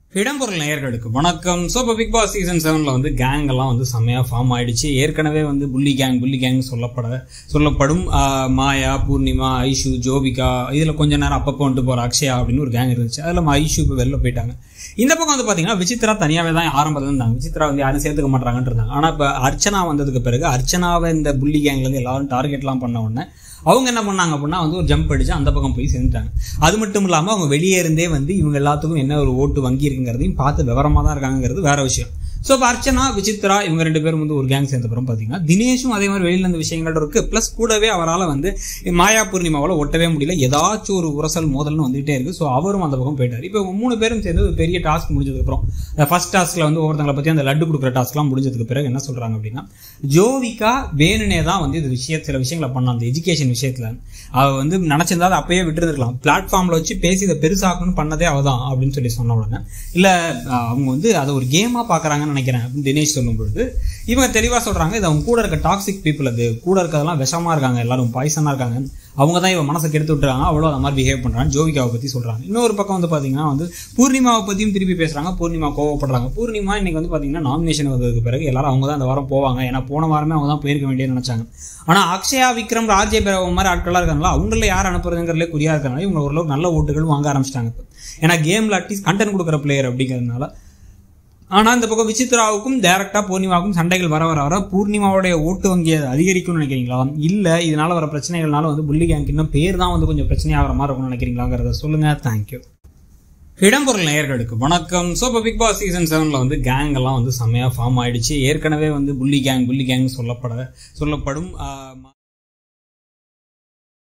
இடம்பொருள் நேயர்களுக்கு வணக்கம் ஸோ இப்போ பிக் பாஸ் சீசன் செவனில் வந்து கேங் எல்லாம் வந்து செம்மையாக ஃபார்ம் ஆயிடுச்சு ஏற்கனவே வந்து புள்ளி கேங் புள்ளி கேங் சொல்லப்பட சொல்லப்படும் ஆஹ், மாயா பூர்ணிமா ஐஷு ஜோபிகா இதில் கொஞ்ச நேரம் அப்பப்போ வந்துட்டு போகிற அக்ஷயா அப்படின்னு ஒரு கேங் இருந்துச்சு அதில் நம்ம ஐஷு இப்போ வெளில போயிட்டாங்க இந்த பக்கம் வந்து பார்த்தீங்கன்னா விசித்ரா தனியாகவே தான் ஆரம்பத்தில் இருந்தாங்க விசித்ரா வந்து யாரும் சேர்த்துக்க மாட்டாங்கன்னு இருந்தாங்க ஆனால் இப்போ அர்ச்சனா வந்ததுக்கு பிறகு அர்ச்சனாவை இந்த புள்ளி கேங்லேருந்து எல்லாரும் டார்கெட்லாம் பண்ண உடனே அவங்க என்ன பண்ணாங்க அப்படின்னா வந்து ஒரு ஜம்ப் அடிச்சு அந்த பக்கம் போய் சேர்ந்துட்டாங்க அது மட்டும் இல்லாமல் அவங்க வெளியே இருந்தே வந்து இவங்க எல்லாத்துக்கும் என்ன ஒரு ஓட்டு வங்கி இருக்குங்கிறதையும் பார்த்து விவரமாக தான் இருக்காங்கிறது வேற விஷயம் ஸோ இப்போ அர்ச்சனா விசித்ரா இவங்க ரெண்டு பேரும் வந்து ஒரு கேங் சேர்ந்தப்புறம் பார்த்தீங்கன்னா தினேஷும் அதே மாதிரி வெளியில இருந்த விஷயங்கள் இருக்கு ப்ளஸ் கூடவே அவரால் வந்து மாயா பூர்ணிமாவால் ஒட்டவே முடியல ஏதாச்சும் ஒரு உரசல் மோதல்னு வந்துகிட்டே இருக்கு ஸோ அவரும் அந்த பக்கம் போயிட்டார் இப்போ இவங்க மூணு பேரும் சேர்ந்து ஒரு பெரிய டாஸ்க் முடிஞ்சதுக்கப்புறம் ஃபர்ஸ்ட் டாஸ்க்ல வந்து ஒவ்வொருத்தங்களை பற்றி அந்த லட்டு கொடுக்குற டாஸ்க்லாம் முடிஞ்சதுக்கு பிறகு என்ன சொல்றாங்க அப்படின்னா ஜோவிகா வேணுனே தான் வந்து இது விஷய சில விஷயங்களை பண்ண அந்த எஜுகேஷன் விஷயத்துல அவ வந்து நினைச்சிருந்தா அதை அப்பயே விட்டுருந்துருக்கலாம் பிளாட்ஃபார்ம்ல வச்சு பேசி இதை பெருசாக்கணும்னு பண்ணதே அவதான் அப்படின்னு சொல்லி சொன்ன உடனே இல்ல அஹ், அவங்க வந்து அதை ஒரு கேமா பாக்குறாங்கன்னு நினைக்கிறேன் அப்படின்னு தினேஷ் சொல்லும் பொழுது இவங்க தெளிவா சொல்றாங்க இது அவங்க கூட இருக்க டாக்ஸிக் பீப்புள் அது கூட இருக்கறதெல்லாம் விஷமா இருக்காங்க எல்லாரும் பாய்சனா இருக்காங்க அவங்க தான் இவன் மனசை கெடுத்து விட்டுறாங்க அவ்வளோ அந்த மாதிரி பிஹேவ் பண்றாங்க ஜோவிகாவை பத்தி சொல்றாங்க இன்னொரு பக்கம் வந்து பாத்தீங்கன்னா வந்து பூர்ணிமாவை பத்தியும் திருப்பி பேசுறாங்க பூர்ணிமா கோவப்படுறாங்க பூர்ணிமா இன்னைக்கு வந்து பாத்தீங்கன்னா நாமினேஷன் வந்ததுக்கு பிறகு எல்லாரும் அவங்க தான் அந்த வாரம் போவாங்க ஏன்னா போன வாரமே அவங்க தான் போயிருக்க வேண்டியது நினைச்சாங்க ஆனா அக்ஷயா விக்ரம் ராஜே பிரபு மாதிரி ஆட்கள்லாம் இருக்காங்களா அவங்கள யார் அனுப்புறதுங்கிறதுலே குறியா இருக்காங்க இவங்க ஓரளவுக்கு நல்ல ஓட்டுகள் வாங்க ஆரம்பிச்சிட்டாங்க இப்போ ஏன்னா கேம்ல அட்லீஸ்ட் கண்டென்ட் கொடுக்குற பிளேயர் அப்படிங்கிறதுனால ஆனா இந்த பக்கம் விசித்ராவுக்கும் டைரக்டா பூர்ணிமாவுக்கும் சண்டைகள் வர வர வர பூர்ணிமாவுடைய ஓட்டு வங்கி அதிகரிக்கும்னு நினைக்கிறீங்களா இல்ல இதனால வர பிரச்சனைகள்னால வந்து புள்ளி கேங்க் இன்னும் பேர் தான் வந்து கொஞ்சம் பிரச்சனையாகிற மாதிரி இருக்கும்னு நினைக்கிறீங்களாங்கிறத சொல்லுங்க தேங்க்யூ இடம்பொருள் நேயர்களுக்கு வணக்கம் ஸோ இப்போ பிக் பாஸ் சீசன் செவனில் வந்து கேங் எல்லாம் வந்து செம்மையாக ஃபார்ம் ஆயிடுச்சு ஏற்கனவே வந்து புள்ளி கேங் புள்ளி கேங் சொல்லப்பட சொல்லப்படும் ஆஹ்,